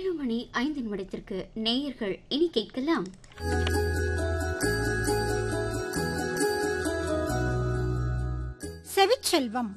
ஏழு மணி ஐந்து நிமிடத்திற்கு நேயர்கள் இனி கேட்கலாம் செவிச்செல்வம்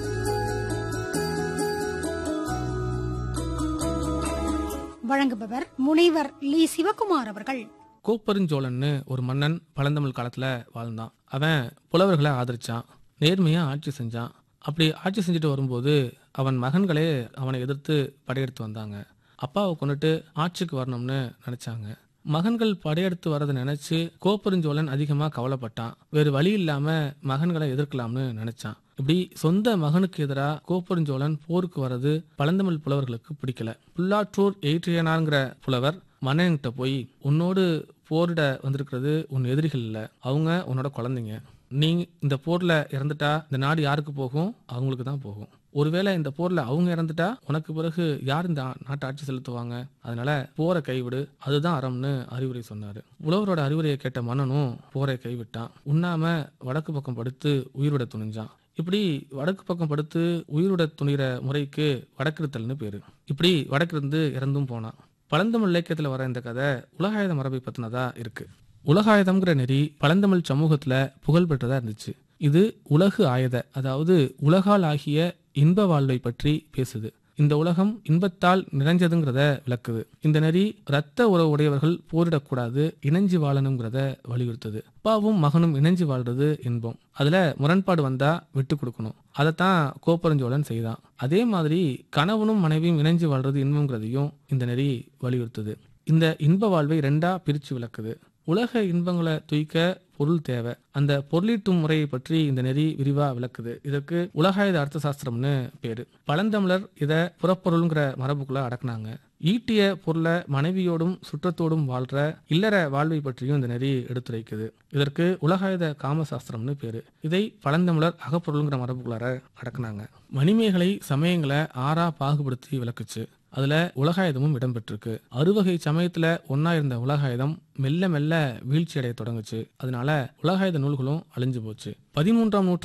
வழங்குபவர் முனைவர் லீ சிவகுமார் அவர்கள் கோப்பெருஞ்சோழன்னு ஒரு மன்னன் பழந்தமிழ் காலத்துல வாழ்ந்தான் அவன் புலவர்களை ஆதரிச்சான் நேர்மையா ஆட்சி செஞ்சான் அப்படி ஆட்சி செஞ்சுட்டு வரும்போது அவன் மகன்களே அவனை எதிர்த்து படையெடுத்து வந்தாங்க அப்பாவை கொண்டுட்டு ஆட்சிக்கு வரணும்னு நினைச்சாங்க மகன்கள் படையெடுத்து வரதை நினைச்சு கோப்பெருஞ்சோழன் அதிகமா கவலைப்பட்டான் வேறு வழி இல்லாம மகன்களை எதிர்க்கலாம்னு நினைச்சான் இப்படி சொந்த மகனுக்கு எதிராக கோப்பெருஞ்சோழன் போருக்கு வர்றது பழந்தமிழ் புலவர்களுக்கு பிடிக்கல புல்லாற்றூர் எயிற்றியனாங்கிற புலவர் மன்னன்கிட்ட போய் உன்னோடு போரிட வந்திருக்கிறது உன் எதிரிகள் இல்ல அவங்க உன்னோட குழந்தைங்க நீ இந்த போர்ல இறந்துட்டா இந்த நாடு யாருக்கு போகும் அவங்களுக்கு தான் போகும் ஒருவேளை இந்த போர்ல அவங்க இறந்துட்டா உனக்கு பிறகு யார் இந்த நாட்டை ஆட்சி செலுத்துவாங்க அதனால போரை கைவிடு அதுதான் அறம்னு அறிவுரை சொன்னாரு உழவரோட அறிவுரையை கேட்ட மன்னனும் போரை கைவிட்டான் உண்ணாம வடக்கு பக்கம் படுத்து உயிர்விட துணிஞ்சான் இப்படி வடக்கு பக்கம் படுத்து உயிரோட துணிகிற முறைக்கு வடக்கிருத்தல்னு பேரு இப்படி வடக்கிருந்து இறந்தும் போனான் பழந்தமிழ் இலக்கியத்துல வர இந்த கதை உலகாயுத மரபை பத்தினதா இருக்கு உலகாயுதம்ங்கிற நெறி பழந்தமிழ் சமூகத்துல புகழ் பெற்றதா இருந்துச்சு இது உலகு ஆயுத அதாவது உலகால் ஆகிய இன்ப வாழ்வை பற்றி பேசுது இந்த உலகம் இன்பத்தால் நிறைஞ்சதுங்கிறத விளக்குது இந்த நெறி இரத்த உறவு உடையவர்கள் போரிடக்கூடாது இணைஞ்சு வாழணுங்கிறத வலியுறுத்துது அப்பாவும் மகனும் இணைஞ்சு வாழ்றது இன்பம் அதுல முரண்பாடு வந்தா விட்டு கொடுக்கணும் அதைத்தான் கோப்பரஞ்சோழன் செய்தான் அதே மாதிரி கணவனும் மனைவியும் இணைஞ்சு வாழ்றது இன்பங்கிறதையும் இந்த நெறி வலியுறுத்துது இந்த இன்ப வாழ்வை ரெண்டா பிரிச்சு விளக்குது உலக இன்பங்களை தூய்க்க பொருள் தேவை அந்த பொருளீட்டும் முறையை பற்றி இந்த நெறி விரிவா விளக்குது இதற்கு உலகாயுத அர்த்த சாஸ்திரம்னு பேரு பழந்தமிழர் இத புறப்பொருள்ங்கிற மரபுக்குள்ள அடக்குனாங்க ஈட்டிய பொருளை மனைவியோடும் சுற்றத்தோடும் வாழ்ற இல்லற வாழ்வை பற்றியும் இந்த நெறி எடுத்துரைக்குது இதற்கு உலகாயுத காமசாஸ்திரம்னு பேரு இதை பழந்தமிழர் அகப்பொருள்ங்கிற மரபுக்குள்ளார அடக்குனாங்க மணிமேகலை சமயங்களை ஆறா பாகுபடுத்தி விளக்குச்சு அதுல உலகாயுதமும் இடம்பெற்றிருக்கு அறுவகை சமயத்துல ஒன்னா இருந்த உலகாயுதம் மெல்ல மெல்ல வீழ்ச்சி அடைய தொடங்குச்சு அதனால உலகாயுத நூல்களும் அழிஞ்சு போச்சு பதிமூன்றாம் நூற்றாண்டு